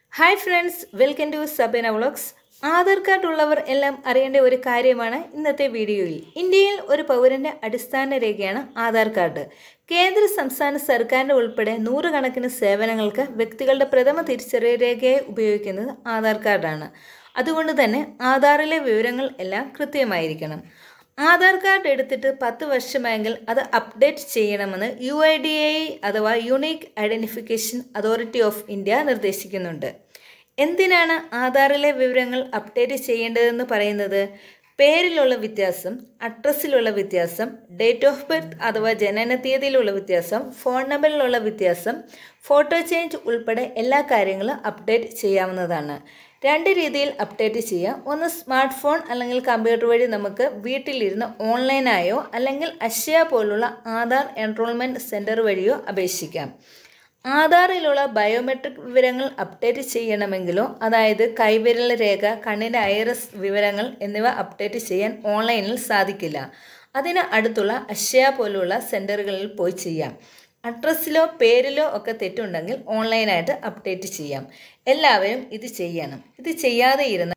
hi friends welcome to Sabena vlogs Aadhaar card ഉള്ളവർ എല്ലാം അറിയേണ്ട ഒരു കാര്യമാണ് ഇന്നത്തെ വീഡിയോയിൽ ഇന്ത്യയിൽ ഒരു പൗരന്റെ അടിസ്ഥാന രേഖയാണ് ആധാർ കാർഡ് കേന്ദ്ര സംസ്ഥാന സർക്കാരിൻ്റെ ഉൾപ്പെടെ നൂറുകണക്കിന് സേവനങ്ങൾക്ക് വ്യക്തികളുടെ പ്രഥമ തിരിച്ചറിയൽ രേഖയായി ഉപയോഗിക്കുന്നത് ആധാർ കാർഡാണ് അതുകൊണ്ട് തന്നെ ആധാറിലെ വിവരങ്ങൾ എല്ലാം കൃത്യമായിരിക്കണം ആധാർ കാർഡ് എടുത്തിട്ട് പത്ത് വർഷമായെങ്കിൽ അത് അപ്ഡേറ്റ് ചെയ്യണമെന്ന് യു ഐ ഡി എ അഥവാ unique identification authority of India നിർദ്ദേശിക്കുന്നുണ്ട് എന്തിനാണ് ആധാറിലെ വിവരങ്ങൾ അപ്ഡേറ്റ് ചെയ്യേണ്ടതെന്ന് പറയുന്നത് പേരിലുള്ള വ്യത്യാസം അഡ്രസ്സിലുള്ള വ്യത്യാസം ഡേറ്റ് ഓഫ് ബർത്ത് അഥവാ ജനന തീയതിയിലുള്ള വ്യത്യാസം ഫോൺ നമ്പറിലുള്ള വ്യത്യാസം ഫോട്ടോ ചേഞ്ച് ഉൾപ്പെടെ എല്ലാ കാര്യങ്ങളും അപ്ഡേറ്റ് ചെയ്യാവുന്നതാണ് രണ്ട് രീതിയിൽ അപ്ഡേറ്റ് ചെയ്യാം ഒന്ന് സ്മാർട്ട് ഫോൺ അല്ലെങ്കിൽ കമ്പ്യൂട്ടർ വഴി നമുക്ക് വീട്ടിലിരുന്ന് ഓൺലൈനായോ അല്ലെങ്കിൽ അക്ഷയ പോലുള്ള ആധാർ എൻറോൾമെൻറ്റ് സെൻറ്റർ വഴിയോ അപേക്ഷിക്കാം ആധാറിലുള്ള ബയോമെട്രിക് വിവരങ്ങൾ അപ്ഡേറ്റ് ചെയ്യണമെങ്കിലോ അതായത് കൈവിരൽ രേഖ കണ്ണിൻ്റെ ഐറസ് വിവരങ്ങൾ എന്നിവ അപ്ഡേറ്റ് ചെയ്യാൻ ഓൺലൈനിൽ സാധിക്കില്ല അതിന് അടുത്തുള്ള അക്ഷയ പോലുള്ള സെൻറ്ററുകളിൽ പോയി ചെയ്യാം അഡ്രസ്സിലോ പേരിലോ ഒക്കെ തെറ്റുണ്ടെങ്കിൽ ഓൺലൈനായിട്ട് അപ്ഡേറ്റ് ചെയ്യാം എല്ലാവരും ഇത് ചെയ്യണം ഇത് ചെയ്യാതെ ഇരുന്ന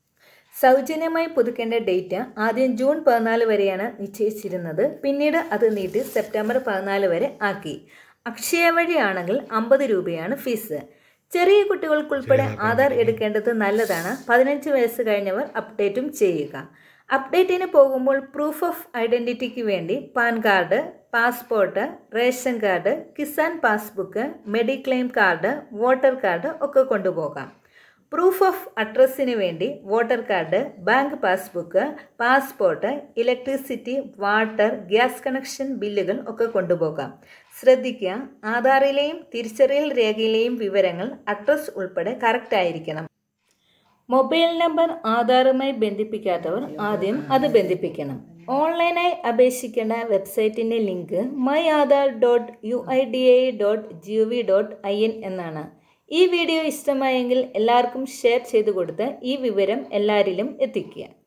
സൗജന്യമായി പുതുക്കേണ്ട ഡേറ്റ് ആദ്യം ജൂൺ പതിനാല് വരെയാണ് നിശ്ചയിച്ചിരുന്നത് പിന്നീട് അത് നീട്ടി സെപ്റ്റംബർ പതിനാല് വരെ ആക്കി അക്ഷയ വഴിയാണെങ്കിൽ അമ്പത് രൂപയാണ് ഫീസ് ചെറിയ കുട്ടികൾക്കുൾപ്പെടെ ആധാർ എടുക്കേണ്ടത് നല്ലതാണ് പതിനഞ്ച് വയസ്സ് കഴിഞ്ഞവർ അപ്ഡേറ്റും ചെയ്യുക അപ്ഡേറ്റിന് പോകുമ്പോൾ പ്രൂഫ് ഓഫ് ഐഡൻറ്റിറ്റിക്ക് വേണ്ടി PAN card passport ration card Kisan passbook mediclaim card voter card ഒക്കെ കൊണ്ടുപോകാം പ്രൂഫ് ഓഫ് അഡ്രസ്സിന് വേണ്ടി voter card bank passbook passport electricity water gas connection ബില്ലുകൾ ഒക്കെ കൊണ്ടുപോകാം ശ്രദ്ധിക്കുക ആധാറിലെയും തിരിച്ചറിയൽ രേഖയിലെയും വിവരങ്ങൾ അഡ്രസ് ഉൾപ്പെടെ കറക്റ്റ് ആയിരിക്കണം മൊബൈൽ നമ്പർ ആധാറുമായി ബന്ധിപ്പിക്കാത്തവർ ആദ്യം അത് ബന്ധിപ്പിക്കണം ഓൺലൈനായി അപേക്ഷിക്കേണ്ട വെബ്സൈറ്റിൻ്റെ link my Aadhaar dot U I D A I dot G V dot I N ഈ വീഡിയോ ഇഷ്ടമായെങ്കിൽ എല്ലാവർക്കും ഷെയർ ചെയ്തു കൊടുത്ത് ഈ വിവരം എല്ലാവരിലും എത്തിക്കുക